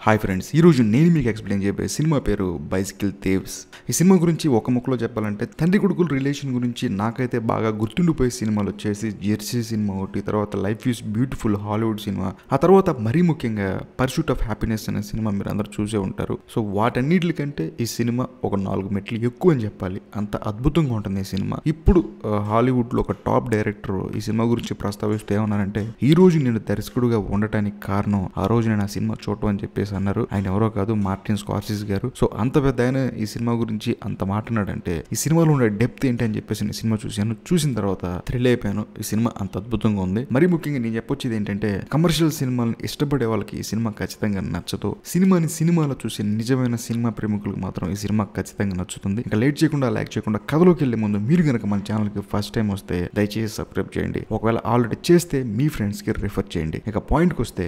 hi friends ఈరోజు నేను మీకు ఎక్స్ప్లెయిన్ చేయబోయే సినిమా పేరు బైసికిల్ థేవ్స్ ఈ సినిమా గురించి ఒక ముక్కలో చెప్పాలంటే తండ్రి కొడుకుల రిలేషన్ గురించి నాకైతే బాగా గుర్తుండిపోయే సినిమాలు వచ్చేసి జెర్సీ సినిమా ఒకటి తర్వాత life is beautiful Hollywood cinema ఆ తర్వాత మరీ ముఖ్యంగా పర్సూట్ ఆఫ్ హ్యాపీనెస్ అనే సినిమా మీరు అందరూ చూసే ఉంటారు సో వాటన్నిటికంటే ఈ సినిమా ఒక నాలుగు మెట్లు ఎక్కువ అని చెప్పాలి అంత అద్భుతంగా ఉంటుంది ఈ సినిమా ఇప్పుడు ఆ, హాలీవుడ్లో ఒక టాప్ డైరెక్టర్ ఈ సినిమా గురించి ప్రస్తావిస్తూ ఏమన్నారంటే ఈ రోజు నేను దర్శకుడుగా ఉండటానికి కారణం ఆ రోజు నేను ఆ సినిమా చూడటం అని చెప్పేసి అన్నారు ఆయన ఎవరో కాదు మార్టిన్ స్కార్సిస్ గారు సో అంత పెద్ద ఆయన ఈ సినిమా గురించి అంత మాట్లాడాడంటే ఈ సినిమాలో ఉండే డెప్త్ ఏంటి అని చెప్పేసి నేను సినిమా చూశాను చూసిన తర్వాత థ్రిల్ అయిపోయాను ఈ సినిమా అంత అద్భుతంగా ఉంది మరి ముఖ్యంగా నేను చెప్పొచ్చేది ఏంటంటే కమర్షియల్ సినిమాలను ఇష్టపడే వాళ్ళకి ఈ సినిమా ఖచ్చితంగా నచ్చదు సినిమాని సినిమాలో చూసే నిజమైన సినిమా ప్రేమికులకు మాత్రం ఈ సినిమా ఖచ్చితంగా నచ్చుతుంది ఇంకా లేట్ చేయకుండా లైక్ చేయకుండా కథలోకి వెళ్లే ముందు మీరు కనుక మన ఛానల్కి ఫస్ట్ టైం వస్తే దయచేసి సబ్స్క్రైబ్ చేయండి ఒకవేళ ఆల్రెడీ చేస్తే మీ ఫ్రెండ్స్కి రిఫర్ చేయండి ఇక పాయింట్కి వస్తే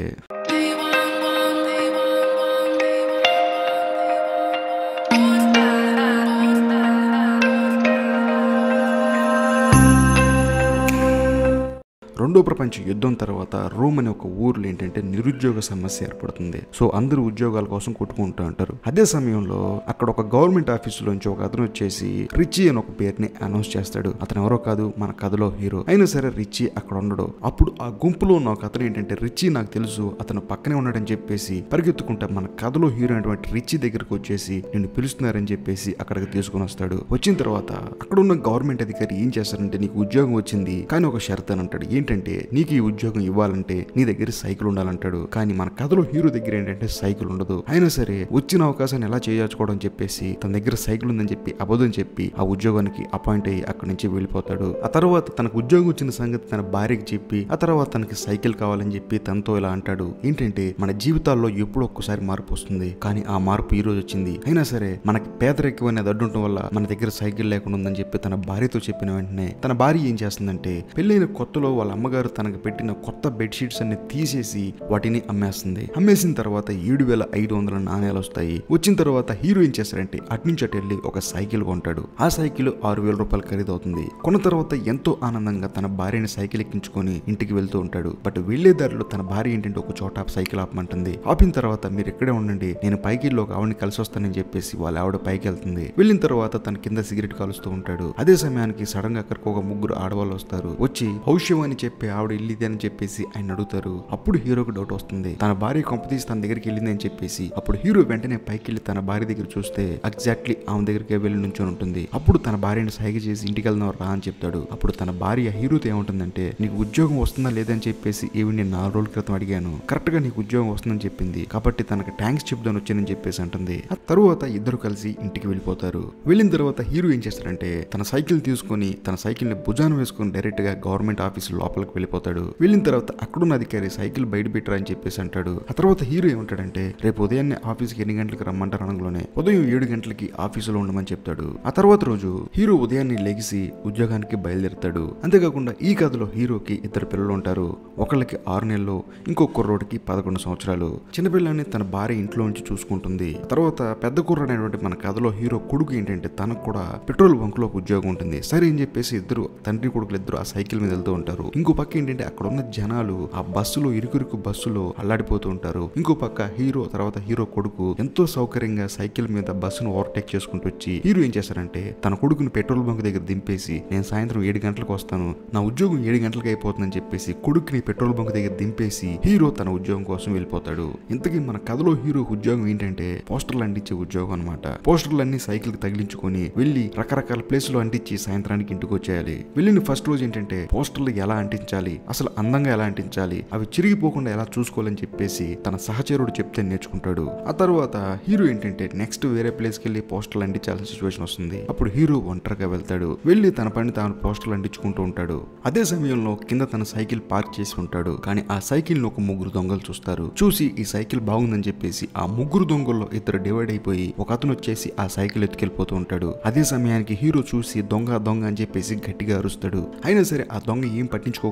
రెండో ప్రపంచ యుద్ధం తర్వాత రోమ్ అనే ఒక ఊర్లో ఏంటంటే నిరుద్యోగ సమస్య ఏర్పడుతుంది సో అందరూ ఉద్యోగాల కోసం కొట్టుకుంటూ ఉంటారు అదే సమయంలో అక్కడ ఒక గవర్నమెంట్ ఆఫీసులోంచి ఒక అతను వచ్చేసి రిచి అని ఒక పేరుని అనౌన్స్ చేస్తాడు అతను ఎవరో కాదు మన కథలో హీరో అయినా సరే రిచి అక్కడ ఉండడు అప్పుడు ఆ గుంపులో ఉన్న ఒక అతను ఏంటంటే రిచి నాకు తెలుసు అతను పక్కనే ఉన్నాడని చెప్పేసి పరిగెత్తుకుంటా మన కథలో హీరో అయినటువంటి రిచి దగ్గరకు వచ్చేసి నిన్ను పిలుస్తున్నారని చెప్పేసి అక్కడికి తీసుకుని వస్తాడు వచ్చిన తర్వాత అక్కడ ఉన్న గవర్నమెంట్ అధికారి ఏం చేస్తారంటే నీకు ఉద్యోగం వచ్చింది కానీ ఒక షరత్ అని అంటాడు ఏంటంటే నీకు ఈ ఉద్యోగం ఇవ్వాలంటే నీ దగ్గర సైకిల్ ఉండాలంటాడు కానీ మన కథలో హీరో దగ్గర ఏంటంటే సైకిల్ ఉండదు అయినా సరే వచ్చిన అవకాశాన్ని ఎలా చేయొచ్చుకోవడం చెప్పేసి తన దగ్గర సైకిల్ ఉందని చెప్పి అబద్ధం చెప్పి ఆ ఉద్యోగానికి అపాయింట్ అయ్యి అక్కడి నుంచి వెళ్ళిపోతాడు ఆ తర్వాత తనకు ఉద్యోగం వచ్చిన సంగతి తన భార్యకి చెప్పి ఆ తర్వాత తనకి సైకిల్ కావాలని చెప్పి తనతో ఇలా అంటాడు ఏంటంటే మన జీవితాల్లో ఎప్పుడో ఒక్కసారి మార్పు వస్తుంది కానీ ఆ మార్పు ఈ రోజు వచ్చింది అయినా సరే మనకి పేదరికం అనేది అడ్డుంటం వల్ల మన దగ్గర సైకిల్ లేకుండా ఉందని చెప్పి తన భార్యతో చెప్పిన వెంటనే తన భార్య ఏం చేస్తుందంటే పెళ్ళైన కొత్తలో వాళ్ళ అమ్మగారు తనకు పెట్టిన కొత్త బెడ్షీట్స్ అన్ని తీసేసి వాటిని అమ్మేస్తుంది అమ్మేసిన తర్వాత ఏడు వేల ఐదు వందల నాణ్యాలు వస్తాయి వచ్చిన తర్వాత హీరో ఏం చేస్తారంటే అటు నుంచి అటు వెళ్ళి ఒక సైకిల్ కొంటాడు ఆ సైకిల్ ఆరు వేల రూపాయలు ఖరీదు అవుతుంది కొన్న తర్వాత ఎంతో ఆనందంగా తన భార్యని సైకిల్ ఎక్కించుకొని ఇంటికి వెళ్తూ ఉంటాడు బట్ వెళ్లే దారిలో తన భార్య ఏంటంటే ఒక చోట సైకిల్ ఆపమంటుంది ఆపిన తర్వాత మీరు ఇక్కడే ఉండండి నేను పైకి వెళ్ళి ఒక ఆవిడని కలిసి వస్తానని చెప్పేసి వాళ్ళ ఆవిడ పైకి వెళ్తుంది వెళ్ళిన తర్వాత తన కింద సిగరెట్ కాలుస్తూ ఉంటాడు అదే సమయానికి సడన్ గా అక్కడికి ఒక ముగ్గురు ఆడవాళ్ళు వస్తారు వచ్చి భవిష్యం అని చెప్పి ఆవిడ వెళ్ళింది అని చెప్పేసి ఆయన అడుగుతారు అప్పుడు హీరోకి డౌట్ వస్తుంది తన భార్య కొంపతీసి తన దగ్గరికి వెళ్ళింది అని చెప్పేసి అప్పుడు హీరో వెంటనే పైకి వెళ్ళి తన భార్య దగ్గర చూస్తే ఎగ్జాక్ట్లీ ఆమె దగ్గరికి వెళ్ళి నుంచొని ఉంటుంది అప్పుడు తన భార్యని సైగ చేసి ఇంటికి వెళ్దాం రా అని చెప్తాడు అప్పుడు తన భార్య హీరోతో ఏముంటుందంటే నీకు ఉద్యోగం వస్తుందా లేదని చెప్పేసి ఈవిడ నేను నాలుగు రోజుల క్రితం అడిగాను కరెక్ట్ గా నీకు ఉద్యోగం వస్తుందని చెప్పింది కాబట్టి తనకు ట్యాంక్స్ చెప్దాను వచ్చానని చెప్పేసి అంటుంది ఆ తరువాత ఇద్దరు కలిసి ఇంటికి వెళ్ళిపోతారు వెళ్ళిన తర్వాత హీరో ఏం చేస్తాడంటే తన సైకిల్ తీసుకొని తన సైకిల్ ని భుజాన వేసుకొని డైరెక్ట్ గా గవర్నమెంట్ ఆఫీస్ లోపలికి వెళ్ళిపోతాడు వెళ్ళిన తర్వాత అక్కడున్న అధికారి సైకిల్ బయట పెట్టరా అని చెప్పేసి అంటాడు ఆ తర్వాత హీరో ఏమంటాడంటే రేపు ఉదయాన్నే ఆఫీస్కి ఎన్ని గంటలకు రమ్మంటారు అనగానే ఉదయం ఏడు గంటలకి ఆఫీసులో ఉండమని చెప్తాడు ఆ తర్వాత రోజు హీరో ఉదయాన్నే లెగిసి ఉద్యోగానికి బయలుదేరుతాడు అంతేకాకుండా ఈ కథలో హీరోకి ఇద్దరు పిల్లలు ఉంటారు ఒకళ్ళకి ఆరు నెలలు ఇంకో కుర్రోడికి పదకొండు సంవత్సరాలు చిన్నపిల్లని తన భార్య ఇంట్లో నుంచి చూసుకుంటుంది ఆ తర్వాత పెద్ద కుర్రాడైనటువంటి మన కథలో హీరో కొడుకు ఏంటంటే తనకు కూడా పెట్రోల్ బంక్ లో ఒక ఉద్యోగం ఉంటుంది సరే అని చెప్పేసి ఇద్దరు తండ్రి కొడుకులు ఇద్దరు ఆ సైకిల్ మీద వెళ్తూ ఉంటారు ఇంకో పక్క ఏంటంటే అక్కడ ఉన్న జనాలు ఆ బస్సులో ఇరుకురుకు బస్సులో అల్లాడిపోతూ ఉంటారు ఇంకో పక్క హీరో తర్వాత హీరో కొడుకు ఎంతో సౌకర్యంగా సైకిల్ మీద బస్సును ఓవర్టేక్ చేసుకుంటూ వచ్చి హీరో ఏం చేస్తారంటే తన కొడుకుని పెట్రోల్ బంక్ దగ్గర దింపేసి నేను సాయంత్రం ఏడు గంటలకు వస్తాను నా ఉద్యోగం ఏడు గంటలకు అయిపోతుందని చెప్పేసి కొడుకుని పెట్రోల్ బంక్ దగ్గర దింపేసి హీరో తన ఉద్యోగం కోసం వెళ్ళిపోతాడు ఇంతకీ మన కథలో హీరో ఉద్యోగం ఏంటంటే పోస్టర్లు అంటించే ఉద్యోగం అనమాట పోస్టర్లు అన్ని సైకిల్ కి తగిలించుకొని వెళ్ళి రకరకాల ప్లేస్ లో అంటించి సాయంత్రానికి ఇంటికి వచ్చేయాలి వెళ్ళిన ఫస్ట్ రోజు ఏంటంటే పోస్టర్లు ఎలా అంటించాలి అసలు అందంగా ఎలా అంటించాలి అవి చిరిగిపోకుండా ఎలా చూసుకోవాలని చెప్పేసి తన సహచరుడు చెప్తే నేర్చుకుంటాడు ఆ తర్వాత హీరో ఏంటంటే నెక్స్ట్ వేరే ప్లేస్ కి వెళ్ళి పోస్టర్లు అంటించాల్సిన సిచ్యువేషన్ వస్తుంది అప్పుడు హీరో ఒంటరిగా వెళ్తాడు వెళ్ళి తన పని తాను పోస్టర్లు అంటించుకుంటూ ఉంటాడు అదే సమయంలో కింద తన సైకిల్ పార్క్ చేసి ఉంటాడు కానీ ఆ సైకిల్ ను ఒక ముగ్గురు దొంగలు చూస్తారు చూసి ఈ సైకిల్ బాగుందని చెప్పేసి ఆ ముగ్గురు దొంగల్లో ఇద్దరు డివైడ్ అయిపోయి ఒక అతను వచ్చేసి ఆ సైకిల్ ఎత్తుకెళ్ళిపోతూ ఉంటాడు అదే సమయానికి హీరో చూసి దొంగ దొంగ అని చెప్పేసి గట్టిగా అరుస్తాడు అయినా సరే ఆ దొంగ ఏం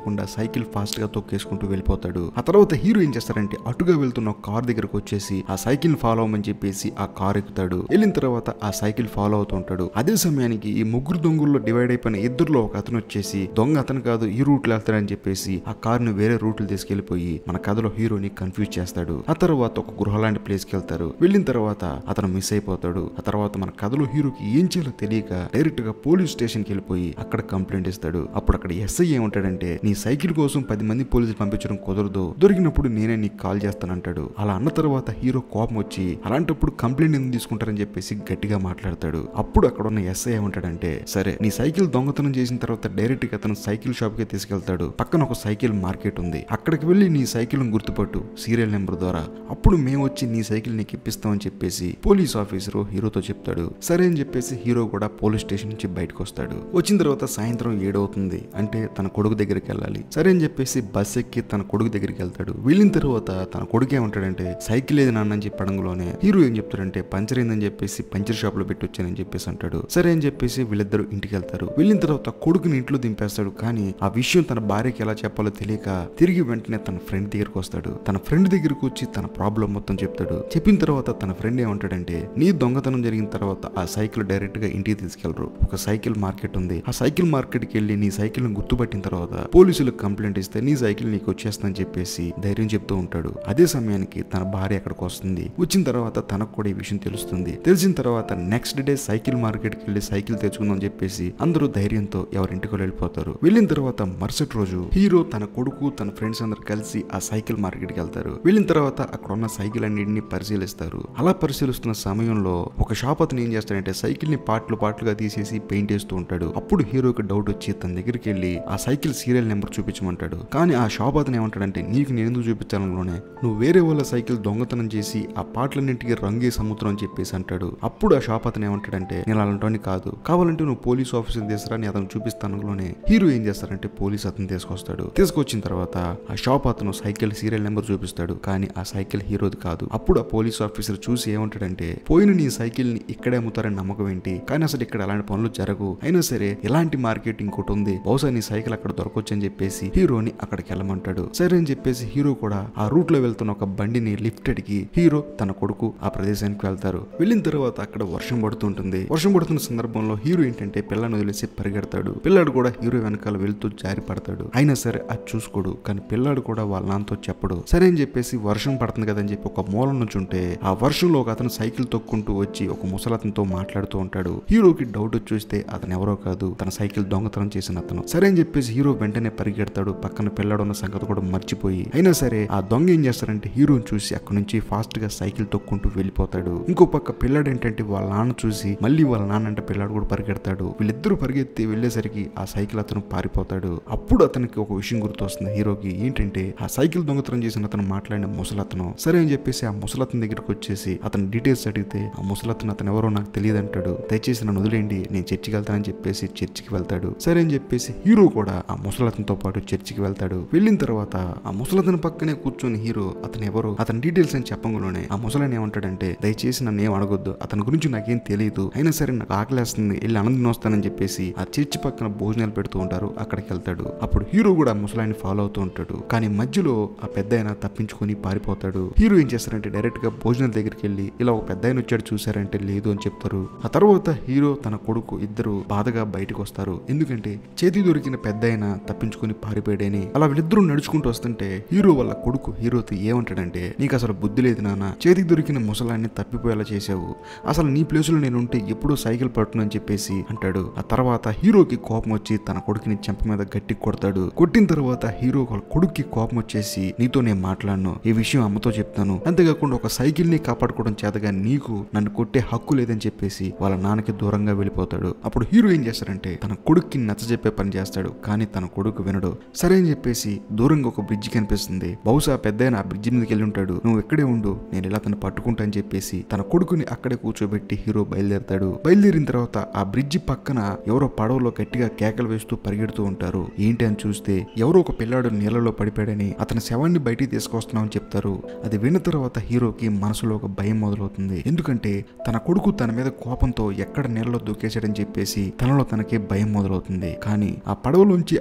ఆగిపోకుండా సైకిల్ ఫాస్ట్ గా తొక్కేసుకుంటూ వెళ్ళిపోతాడు ఆ తర్వాత హీరో ఏం చేస్తారంటే అటుగా వెళ్తున్న ఒక కార్ దగ్గరకు వచ్చేసి ఆ సైకిల్ ఫాలో అవ్వమని చెప్పేసి ఆ కార్ ఎక్కుతాడు వెళ్ళిన తర్వాత ఆ సైకిల్ ఫాలో అవుతూ ఉంటాడు అదే సమయానికి ఈ ముగ్గురు దొంగల్లో డివైడ్ అయిపోయిన ఇద్దరులో ఒక అతను వచ్చేసి దొంగ అతను కాదు ఈ రూట్ లో వెళ్తాడని చెప్పేసి ఆ కార్ ను వేరే రూట్లు తీసుకెళ్లిపోయి మన కథలో హీరోని కన్ఫ్యూజ్ చేస్తాడు ఆ తర్వాత ఒక గృహ లాంటి ప్లేస్ కి వెళ్తారు వెళ్ళిన తర్వాత అతను మిస్ అయిపోతాడు ఆ తర్వాత మన కథలో హీరోకి ఏం చేయాలో తెలియక డైరెక్ట్ గా పోలీస్ స్టేషన్ కి వెళ్ళిపోయి అక్కడ కంప్లైంట్ ఇస్తాడు అప్పుడు అక్కడ ఎస్ఐ ఏమంటాడంటే నీ సైకిల్ కోసం పది మంది పోలీసులు పంపించడం కుదరదు దొరికినప్పుడు నేనే నీకు కాల్ చేస్తానంటాడు అలా అన్న తర్వాత హీరో కోపం వచ్చి అలాంటప్పుడు కంప్లైంట్ ఎందుకు తీసుకుంటారని చెప్పేసి గట్టిగా మాట్లాడతాడు అప్పుడు అక్కడ ఉన్న ఎస్ఐ ఏమంటాడంటే సరే నీ సైకిల్ దొంగతనం చేసిన తర్వాత డైరెక్ట్ గా అతను సైకిల్ షాప్ కి తీసుకెళ్తాడు పక్కన ఒక సైకిల్ మార్కెట్ ఉంది అక్కడికి వెళ్ళి నీ సైకిల్ గుర్తుపట్టు సీరియల్ నెంబర్ ద్వారా అప్పుడు మేము వచ్చి నీ సైకిల్ నీకు ఇప్పిస్తామని చెప్పేసి పోలీస్ ఆఫీసరు హీరోతో చెప్తాడు సరే అని చెప్పేసి హీరో కూడా పోలీస్ స్టేషన్ నుంచి బయటకు వస్తాడు వచ్చిన తర్వాత సాయంత్రం ఏడవుతుంది అంటే తన కొడుకు దగ్గరికి వెళ్ళాలి సరే అని చెప్పేసి బస్ ఎక్కి తన కొడుకు దగ్గరికి వెళ్తాడు వెళ్ళిన తర్వాత తన కొడుకు ఏమంటాడంటే సైకిల్ ఏది నాన్న అని చెప్పడంలోనే హీరో ఏం చెప్తాడంటే పంచర్ అయిందని చెప్పేసి పంచర్ షాప్ లో పెట్టి వచ్చానని చెప్పేసి అంటాడు సరే అని చెప్పేసి వీళ్ళిద్దరు ఇంటికి వెళ్తారు వెళ్ళిన తర్వాత కొడుకుని ఇంట్లో దింపేస్తాడు కానీ ఆ విషయం తన భార్యకి ఎలా చెప్పాలో తెలియక తిరిగి వెంటనే తన ఫ్రెండ్ దగ్గరకు వస్తాడు తన ఫ్రెండ్ దగ్గరకు వచ్చి తన ప్రాబ్లం మొత్తం చెప్తాడు చెప్పిన తర్వాత తన ఫ్రెండ్ ఏమంటాడంటే నీ దొంగతనం జరిగిన తర్వాత ఆ సైకిల్ డైరెక్ట్ గా ఇంటికి తీసుకెళ్లరు ఒక సైకిల్ మార్కెట్ ఉంది ఆ సైకిల్ మార్కెట్ కి వెళ్ళి నీ సైకిల్ ని గుర్తుపట్టిన తర్వాత పోలీసులకు కంప్లైంట్ ఇస్తే నీ సైకిల్ నీకు వచ్చేస్తుందని చెప్పేసి ధైర్యం చెప్తూ ఉంటాడు అదే సమయానికి తన భార్య అక్కడికి వస్తుంది వచ్చిన తర్వాత తనకు కూడా ఈ విషయం తెలుస్తుంది తెలిసిన తర్వాత నెక్స్ట్ డే సైకిల్ మార్కెట్ కి వెళ్ళి సైకిల్ తెచ్చుకుందాం అని చెప్పేసి అందరూ ధైర్యంతో ఎవరింటికి వెళ్ళిపోతారు వెళ్ళిన తర్వాత మరుసటి రోజు హీరో తన కొడుకు తన ఫ్రెండ్స్ అందరు కలిసి ఆ సైకిల్ మార్కెట్ కి వెళ్తారు వెళ్ళిన తర్వాత అక్కడ ఉన్న సైకిల్ అన్నింటిని పరిశీలిస్తారు అలా పరిశీలిస్తున్న సమయంలో ఒక షాప్ అతను ఏం చేస్తాడంటే సైకిల్ ని పార్ట్లు పార్ట్లుగా తీసేసి పెయింట్ వేస్తూ ఉంటాడు అప్పుడు హీరోకి డౌట్ వచ్చి తన దగ్గరికి వెళ్ళి ఆ సైకిల్ సీరియల్ నెంబర్ చూపించమంటాడు కానీ ఆ షాప్ అతను ఏమంటాడంటే నీకు నేను ఎందుకు చూపించాలనుకునే నువ్వు వేరే వాళ్ళ సైకిల్ దొంగతనం చేసి ఆ పాటలన్నింటికి రంగే సముద్రం అని చెప్పేసి అంటాడు అప్పుడు ఆ షాప్ అతను ఏమంటాడంటే నేను అలాంటి కాదు కావాలంటే నువ్వు పోలీస్ ఆఫీసర్ తీసుకురా నేను అతను చూపిస్తానులోనే హీరో ఏం చేస్తారంటే పోలీస్ అతను తీసుకొస్తాడు తీసుకొచ్చిన తర్వాత ఆ షాప్ అతను సైకిల్ సీరియల్ నెంబర్ చూపిస్తాడు కానీ ఆ సైకిల్ హీరోది కాదు అప్పుడు ఆ పోలీస్ ఆఫీసర్ చూసి ఏమంటాడంటే పోయిన నీ సైకిల్ ని ఇక్కడే అమ్ముతారని నమ్మకం ఏంటి కానీ అసలు ఇక్కడ అలాంటి పనులు జరగవు అయినా సరే ఎలాంటి మార్కెట్ ఇంకోటి ఉంది బహుశా నీ సైకిల్ అక్కడ దొరకొచ్చు అని చెప్పేసి హీరోని అక్కడికి వెళ్ళమంటాడు సరే అని చెప్పేసి హీరో కూడా ఆ రూట్ లో వెళ్తున్న ఒక బండిని లిఫ్ట్ అడిగి హీరో తన కొడుకు ఆ ప్రదేశానికి వెళ్తారు వెళ్ళిన తర్వాత అక్కడ వర్షం పడుతుంటుంది వర్షం పడుతున్న సందర్భంలో హీరో ఏంటంటే పిల్లని వదిలేసి పరిగెడతాడు పిల్లాడు కూడా హీరో వెనకాల వెళ్తూ జారి పడతాడు అయినా సరే అది చూసుకోడు కానీ పిల్లాడు కూడా వాళ్ళ నాన్నతో చెప్పడు సరే అని చెప్పేసి వర్షం పడుతుంది కదని చెప్పి ఒక మూలం నుంచి ఉంటే ఆ వర్షంలో ఒక అతను సైకిల్ తొక్కుంటూ వచ్చి ఒక ముసలతనితో మాట్లాడుతూ ఉంటాడు హీరోకి డౌట్ వచ్చి చూస్తే అతను ఎవరో కాదు తన సైకిల్ దొంగతనం చేసిన అతను సరే అని చెప్పేసి హీరో వెంటనే పరిగెడతాడు పక్కన పిల్లాడు ఉన్న సంగతి కూడా మర్చిపోయి అయినా సరే ఆ దొంగ ఏం చేస్తారంటే హీరోని చూసి అక్కడి నుంచి ఫాస్ట్ గా సైకిల్ తొక్కుంటూ వెళ్ళిపోతాడు ఇంకో పక్క పిల్లాడు ఏంటంటే వాళ్ళ నాన్న చూసి మళ్ళీ వాళ్ళ నాన్న అంటే పిల్లాడు కూడా పరిగెడతాడు వీళ్ళిద్దరూ పరిగెత్తి వెళ్ళేసరికి ఆ సైకిల్ అతను పారిపోతాడు అప్పుడు అతనికి ఒక విషయం గుర్తొస్తుంది హీరోకి ఏంటంటే ఆ సైకిల్ దొంగతనం చేసిన అతను మాట్లాడిన ముసలతను సరే అని చెప్పేసి ఆ ముసలతను దగ్గరికి వచ్చేసి అతను డీటెయిల్స్ అడిగితే ఆ ముసలతను అతను ఎవరో నాకు తెలియదు అంటాడు దయచేసి నన్ను వదిలేండి నేను చర్చికి వెళ్తానని చెప్పేసి చర్చికి వెళ్తాడు సరే అని చెప్పేసి హీరో కూడా ఆ ముసలతనితో పాటు చర్చికి వెళ్తాడు వెళ్ళిన తర్వాత ఆ ముసలతను పక్కనే కూర్చొని హీరో అతను ఎవరు అతని డీటెయిల్స్ అని చెప్పంగానే ఆ ముసలని ఏమంటాడంటే దయచేసి నన్ను ఏం అడగొద్దు అతని గురించి నాకేం తెలియదు అయినా సరే నాకు ఆకలేస్తుంది వెళ్ళి ఆనందం వస్తానని చెప్పేసి ఆ చర్చి పక్కన భోజనాలు పెడుతూ ఉంటారు అక్కడికి వెళ్తాడు అప్పుడు హీరో కూడా ఆ ముసలాయిని ఫాలో అవుతూ ఉంటాడు కానీ మధ్యలో ఆ పెద్ద తప్పించుకొని పారిపోతాడు హీరో ఏం చేస్తారంటే డైరెక్ట్ గా భోజనాల దగ్గరికి వెళ్ళి ఇలా ఒక పెద్ద వచ్చాడు చూసారంటే లేదు అని చెప్తారు ఆ తర్వాత హీరో తన కొడుకు ఇద్దరు బాధగా బయటకు వస్తారు ఎందుకంటే చేతి దొరికిన పెద్ద తప్పించుకొని పారిపోయాడని అలా వీళ్ళిద్దరూ నడుచుకుంటూ వస్తుంటే హీరో వాళ్ళ కొడుకు హీరోతో ఏమంటాడంటే నీకు అసలు బుద్ధి లేదు నాన్న చేతికి దొరికిన ముసలాన్ని తప్పిపోయేలా చేసావు అసలు నీ ప్లేసులో నేను ఉంటే ఎప్పుడూ సైకిల్ పట్టును అని చెప్పేసి అంటాడు ఆ తర్వాత హీరోకి కోపం వచ్చి తన కొడుకుని చెంప మీద గట్టి కొడతాడు కొట్టిన తర్వాత హీరో వాళ్ళ కొడుక్కి కోపం వచ్చేసి నీతో నేను మాట్లాడను ఈ విషయం అమ్మతో చెప్తాను అంతేకాకుండా ఒక సైకిల్ ని కాపాడుకోవడం చేతగా నీకు నన్ను కొట్టే హక్కు లేదని చెప్పేసి వాళ్ళ నాన్నకి దూరంగా వెళ్ళిపోతాడు అప్పుడు హీరో ఏం చేస్తాడంటే తన కొడుక్కి నచ్చజెప్పే పని చేస్తాడు కానీ తన కొడుకు వినడు సరే అని చెప్పేసి దూరంగా ఒక బ్రిడ్జ్ కనిపిస్తుంది బహుశా పెద్ద ఆ బ్రిడ్జ్ మీదకి వెళ్ళి ఉంటాడు నువ్వు ఎక్కడే ఉండు నేను ఇలా తను పట్టుకుంటా అని చెప్పేసి తన కొడుకుని అక్కడే కూర్చోబెట్టి హీరో బయలుదేరతాడు బయలుదేరిన తర్వాత ఆ బ్రిడ్జి పక్కన ఎవరో పడవలో గట్టిగా కేకలు వేస్తూ పరిగెడుతూ ఉంటారు ఏంటి అని చూస్తే ఎవరో ఒక పిల్లాడు నీళ్ళలో పడిపోయాడని అతని శవాన్ని బయటికి తీసుకొస్తున్నామని చెప్తారు అది విన్న తర్వాత హీరోకి మనసులో ఒక భయం మొదలవుతుంది ఎందుకంటే తన కొడుకు తన మీద కోపంతో ఎక్కడ నీళ్ళలో దూకేశాడని చెప్పేసి తనలో తనకి భయం మొదలవుతుంది కానీ ఆ పడవలోంచి ఆ నీళ్ళలో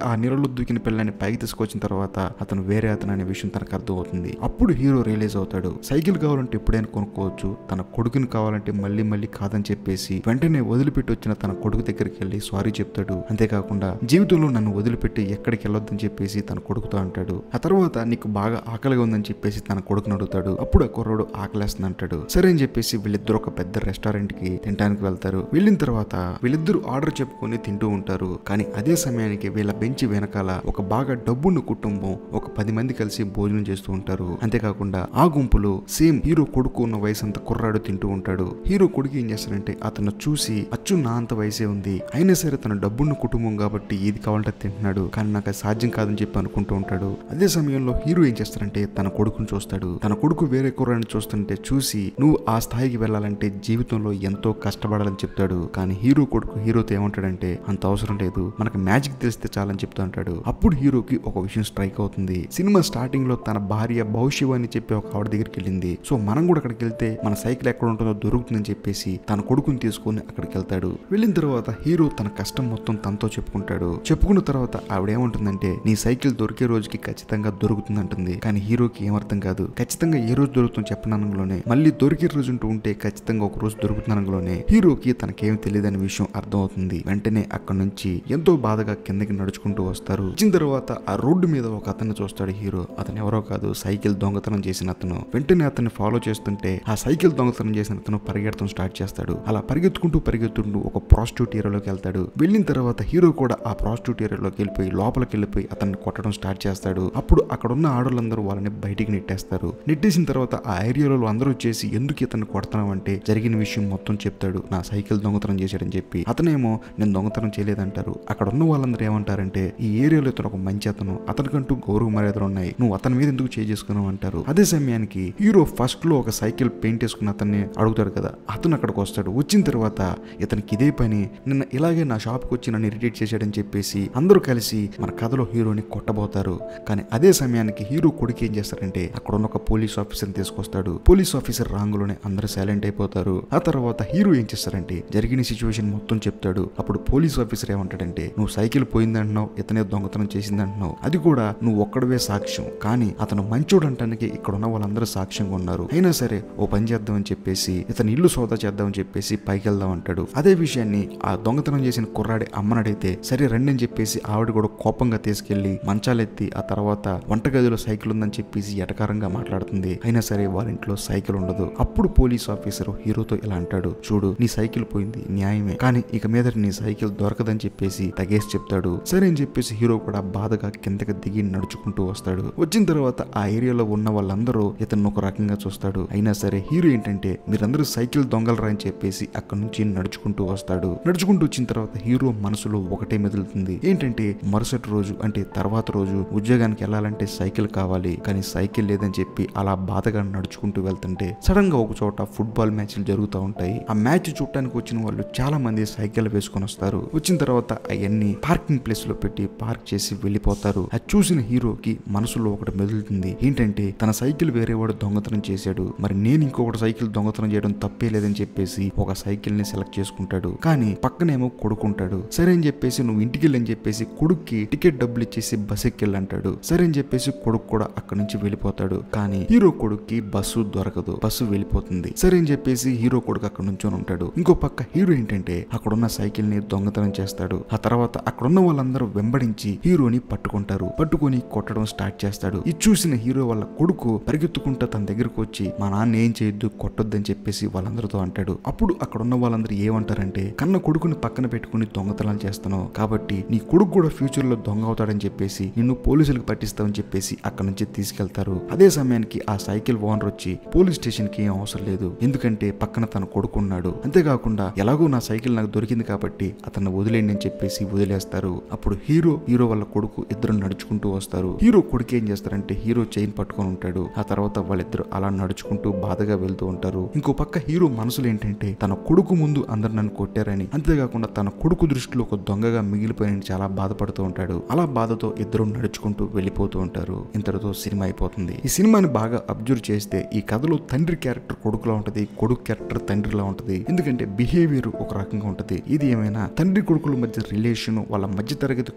దూకిన పిల్లని పైకి తీసుకొచ్చిన తర్వాత అతను వేరే అతను అనే విషయం తనకు అర్థం అవుతుంది అప్పుడు హీరో రియలైజ్ అవుతాడు సైకిల్ కావాలంటే ఎప్పుడైనా కొనుక్కోవచ్చు తన కొడుకుని కావాలంటే మళ్ళీ మళ్ళీ కాదని చెప్పేసి వెంటనే వదిలిపెట్టి వచ్చిన తన కొడుకు దగ్గరికి వెళ్ళి సారీ చెప్తాడు అంతేకాకుండా జీవితంలో నన్ను వదిలిపెట్టి ఎక్కడికి వెళ్ళొద్దని చెప్పేసి తన కొడుకుతో అంటాడు ఆ తర్వాత నీకు బాగా ఆకలిగా ఉందని చెప్పేసి తన కొడుకుని అడుగుతాడు అప్పుడు ఆ కుర్రోడు ఆకలేస్తుంది అంటాడు సరే అని చెప్పేసి వీళ్ళిద్దరు ఒక పెద్ద రెస్టారెంట్ కి తినడానికి వెళ్తారు వెళ్ళిన తర్వాత వీళ్ళిద్దరు ఆర్డర్ చెప్పుకొని తింటూ ఉంటారు కానీ అదే సమయానికి వీళ్ళ బెంచి వెనకాల ఒక బాగా డబ్బున్న కుటుంబం ఒక పది మంది కలిసి భోజనం చేస్తూ ఉంటారు అంతేకాకుండా ఆ గుంపులో సేమ్ హీరో కొడుకు ఉన్న వయసు అంత కుర్రాడు తింటూ ఉంటాడు హీరో కొడుకు ఏం చేస్తాడంటే అతను చూసి అచ్చు నా అంత వయసే ఉంది అయినా సరే తన డబ్బున్న కుటుంబం కాబట్టి ఏది కావాలంటే తింటున్నాడు కానీ నాకు అది సాధ్యం కాదని చెప్పి అనుకుంటూ ఉంటాడు అదే సమయంలో హీరో ఏం చేస్తాడంటే తన కొడుకుని చూస్తాడు తన కొడుకు వేరే కుర్రాడిని చూస్తుంటే చూసి నువ్వు ఆ స్థాయికి వెళ్ళాలంటే జీవితంలో ఎంతో కష్టపడాలని చెప్తాడు కానీ హీరో కొడుకు హీరోతో ఏమంటాడంటే అంత అవసరం లేదు మనకి మ్యాజిక్ తెలిస్తే చాలని చెప్తూ అంటాడు అప్పుడు హీరోకి ఒక విషయం స్ట్రైక్ అవుతుంది సినిమా స్టార్టింగ్ లో తన భార్య భవిష్యవ్ అని చెప్పి ఒక ఆవిడ దగ్గరికి వెళ్ళింది సో మనం కూడా అక్కడికి వెళ్తే మన సైకిల్ ఎక్కడ ఉంటుందో దొరుకుతుందని చెప్పేసి తన కొడుకుని తీసుకొని అక్కడికి వెళ్తాడు వెళ్ళిన తర్వాత హీరో తన కష్టం మొత్తం తనతో చెప్పుకుంటాడు చెప్పుకున్న తర్వాత ఆవిడ ఏమంటుందంటే నీ సైకిల్ దొరికే రోజుకి ఖచ్చితంగా దొరుకుతుంది అంటుంది కానీ హీరోకి ఏమర్థం కాదు ఖచ్చితంగా ఏ రోజు దొరుకుతుందో చెప్పననంలోనే మళ్ళీ దొరికే రోజు అంటూ ఉంటే ఖచ్చితంగా ఒక రోజు దొరుకుతుందనంలోనే హీరోకి తనకేం తెలియదని విషయం అర్థం అవుతుంది వెంటనే అక్కడ నుంచి ఎంతో బాధగా కిందకి నడుచుకుంటూ వస్తారు వచ్చిన తర్వాత ఆ రోడ్డు మీద ఒక అతన్ని చూస్తాడు హీరో అతను ఎవరో కాదు సైకిల్ దొంగతనం చేసిన అతను వెంటనే అతన్ని ఫాలో చేస్తుంటే ఆ సైకిల్ దొంగతనం చేసిన అతను పరిగెడతం స్టార్ట్ చేస్తాడు అలా పరిగెత్తుకుంటూ పరిగెత్తుకుంటూ ఒక ప్రాస్టిట్యూట్ ఏరియాలోకి వెళ్తాడు వెళ్ళిన తర్వాత హీరో కూడా ఆ ప్రాస్టిట్యూట్ ఏరియాలోకి వెళ్ళిపోయి లోపలికి వెళ్ళిపోయి అతన్ని కొట్టడం స్టార్ట్ చేస్తాడు అప్పుడు అక్కడ ఉన్న ఆడవాళ్ళందరూ వాళ్ళని బయటికి నెట్టేస్తారు నెట్టేసిన తర్వాత ఆ ఏరియాలో అందరూ వచ్చేసి ఎందుకు ఇతన్ని కొడుతున్నావు అంటే జరిగిన విషయం మొత్తం చెప్తాడు నా సైకిల్ దొంగతనం చేశాడని చెప్పి అతనేమో నేను దొంగతనం చేయలేదంటారు అక్కడ ఉన్న వాళ్ళందరూ ఏమంటారంటే ఈ ఏరియాలో ఇతను ఒక మంచి అతను అతనికంటూ గౌరవ మర్యాదలు ఉన్నాయి నువ్వు అతని మీద ఎందుకు చేసుకున్నావు అంటారు అదే సమయానికి హీరో ఫస్ట్ లో ఒక సైకిల్ పెయింట్ వేసుకున్న అతన్ని అడుగుతాడు కదా అతను అక్కడికి వస్తాడు వచ్చిన తర్వాత ఇతనికి ఇదే పని నిన్న ఇలాగే నా షాప్కి వచ్చి నన్ను ఇరిటేట్ చేశాడని చెప్పేసి అందరూ కలిసి మన కథలో హీరోని కొట్టబోతారు కానీ అదే సమయానికి హీరో కొడుకు ఏం చేస్తారంటే అక్కడ ఉన్న ఒక పోలీస్ ఆఫీసర్ని తీసుకొస్తాడు పోలీస్ ఆఫీసర్ రాంగులోనే అందరూ సైలెంట్ అయిపోతారు ఆ తర్వాత హీరో ఏం చేస్తారంటే జరిగిన సిచ్యువేషన్ మొత్తం చెప్తాడు అప్పుడు పోలీస్ ఆఫీసర్ ఏమంటాడంటే నువ్వు సైకిల్ పోయిందంటున్నావు ఇతనే దొంగతనం చేసిందంటున్నావు అది కూడా నువ్వు ఒక్కడవే సాక్ష్యం కానీ అతను మంచోడు అంటానికి ఇక్కడ ఉన్న వాళ్ళందరూ సాక్ష్యంగా ఉన్నారు అయినా సరే ఓ పని చేద్దామని చెప్పేసి ఇతను ఇల్లు సోదా చేద్దామని చెప్పేసి పైకి వెళ్దాం అంటాడు అదే విషయాన్ని ఆ దొంగతనం చేసిన కుర్రాడి అమ్మనడైతే సరే రండి అని చెప్పేసి ఆవిడ కూడా కోపంగా తీసుకెళ్లి మంచాలెత్తి ఆ తర్వాత వంటగదిలో సైకిల్ ఉందని చెప్పేసి ఎటకారంగా మాట్లాడుతుంది అయినా సరే వాళ్ళ ఇంట్లో సైకిల్ ఉండదు అప్పుడు పోలీస్ ఆఫీసర్ హీరోతో ఇలా అంటాడు చూడు నీ సైకిల్ పోయింది న్యాయమే కానీ ఇక మీద నీ సైకిల్ దొరకదని చెప్పేసి తగేసి చెప్తాడు సరే అని చెప్పేసి హీరో కూడా బాధగా కిందకి దిగి నడుచుకుంటూ వస్తాడు వచ్చిన తర్వాత ఆ ఏరియాలో ఉన్న వాళ్ళందరూ ఇతను ఒక రకంగా చూస్తాడు అయినా సరే హీరో ఏంటంటే మీరందరూ సైకిల్ దొంగలరా అని చెప్పేసి అక్కడ నుంచి నడుచుకుంటూ వస్తాడు నడుచుకుంటూ వచ్చిన తర్వాత హీరో మనసులో ఒకటే మెదులుతుంది ఏంటంటే మరుసటి రోజు అంటే తర్వాత రోజు ఉద్యోగానికి వెళ్ళాలంటే సైకిల్ కావాలి కానీ సైకిల్ లేదని చెప్పి అలా బాధగా నడుచుకుంటూ వెళ్తుంటే సడన్ గా ఒక చోట ఫుట్బాల్ మ్యాచ్లు జరుగుతూ ఉంటాయి ఆ మ్యాచ్ చూడటానికి వచ్చిన వాళ్ళు చాలా మంది సైకిల్ వేసుకొని వస్తారు వచ్చిన తర్వాత అవన్నీ పార్కింగ్ ప్లేస్ లో పెట్టి పార్క్ చేసి వెళ్ళిపోతారు అది చూసిన హీరోకి మనసులో ఒకటి మెదులుతుంది ఏంటంటే తన సైకిల్ వేరే వాడు దొంగతనం చేశాడు మరి నేను ఇంకొకటి సైకిల్ దొంగతనం చేయడం తప్పే లేదని చెప్పేసి ఒక సైకిల్ ని సెలెక్ట్ చేసుకుంటాడు కానీ పక్కనేమో కొడుకుంటాడు సరే అని చెప్పేసి నువ్వు ఇంటికి వెళ్ళని చెప్పేసి కొడుక్కి టికెట్ డబ్బులు ఇచ్చేసి బస్ ఎక్కెళ్ళంటాడు సరే అని చెప్పేసి కొడుకు కూడా అక్కడి నుంచి వెళ్ళిపోతాడు కానీ హీరో కొడుక్కి బస్సు దొరకదు బస్సు వెళ్ళిపోతుంది సరే అని చెప్పేసి హీరో కొడుకు అక్కడ నుంచొని ఉంటాడు ఇంకో పక్క హీరో ఏంటంటే అక్కడ ఉన్న సైకిల్ ని దొంగతనం చేస్తాడు ఆ తర్వాత అక్కడ ఉన్న వాళ్ళందరూ వెంబడించి హీరోని పట్టుకుంటారు పట్టుకొని కొట్టడం స్టార్ట్ చేస్తాడు ఇది చూసిన హీరో వాళ్ళ కొడుకు పరిగెత్తుకుంటా తన దగ్గరకు వచ్చి మా నాన్న ఏం చేయొద్దు కొట్టొద్దని చెప్పేసి వాళ్ళందరితో అంటాడు అప్పుడు అక్కడ ఉన్న వాళ్ళందరూ ఏమంటారంటే కన్న కొడుకుని పక్కన పెట్టుకుని దొంగతనాలు చేస్తున్నావు కాబట్టి నీ కొడుకు కూడా ఫ్యూచర్ లో దొంగ అవుతాడని చెప్పేసి నిన్ను పోలీసులకు పట్టిస్తామని చెప్పేసి అక్కడ నుంచి తీసుకెళ్తారు అదే సమయానికి ఆ సైకిల్ ఓనర్ వచ్చి పోలీస్ స్టేషన్ కి ఏం అవసరం లేదు ఎందుకంటే పక్కన తన కొడుకున్నాడు అంతేకాకుండా ఎలాగో నా సైకిల్ నాకు దొరికింది కాబట్టి అతన్ని వదిలేండి అని చెప్పేసి వదిలేస్తారు అప్పుడు హీరో హీరో వాళ్ళ కొడుకు ఇద్దరు నడుచుకుంటూ వస్తారు హీరో కొడుకు ఏం చేస్తారంటే హీరో చైన్ పట్టుకొని ఉంటాడు ఆ తర్వాత వాళ్ళిద్దరు అలా నడుచుకుంటూ బాధగా వెళ్తూ ఉంటారు ఇంకో పక్క హీరో మనసులో ఏంటంటే తన కొడుకు ముందు అందరు నన్ను కొట్టారని అంతేకాకుండా తన కొడుకు దృష్టిలో ఒక దొంగగా మిగిలిపోయిన చాలా బాధపడుతూ ఉంటాడు అలా బాధతో ఇద్దరు నడుచుకుంటూ వెళ్ళిపోతూ ఉంటారు ఇంతటితో సినిమా అయిపోతుంది ఈ సినిమాని బాగా అబ్జర్వ్ చేస్తే ఈ కథలో తండ్రి క్యారెక్టర్ కొడుకులా ఉంటది కొడుకు క్యారెక్టర్ తండ్రిలా ఉంటది ఎందుకంటే బిహేవియర్ ఒక రకంగా ఉంటది ఇది ఏమైనా తండ్రి కొడుకుల మధ్య రిలేషన్ వాళ్ళ మధ్య తరగతి కుటుంబాల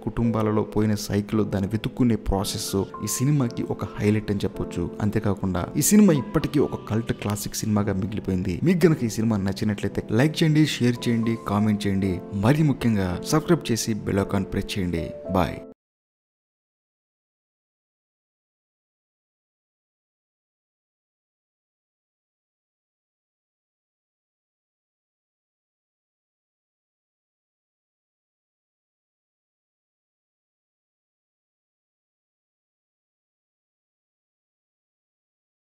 వాళ్ళలో పోయిన సైకిల్ దాన్ని వెతుక్కునే ప్రాసెస్ ఈ సినిమాకి ఒక హైలైట్ అని చెప్పొచ్చు అంతేకాకుండా ఈ సినిమా ఇప్పటికీ ఒక కల్ట్ క్లాసిక్ సినిమాగా మిగిలిపోయింది మీకు గనక ఈ సినిమా నచ్చినట్లయితే లైక్ చేయండి షేర్ చేయండి కామెంట్ చేయండి మరి ముఖ్యంగా సబ్స్క్రైబ్ చేసి బెల్ ఐకాన్ ప్రెస్ చేయండి బాయ్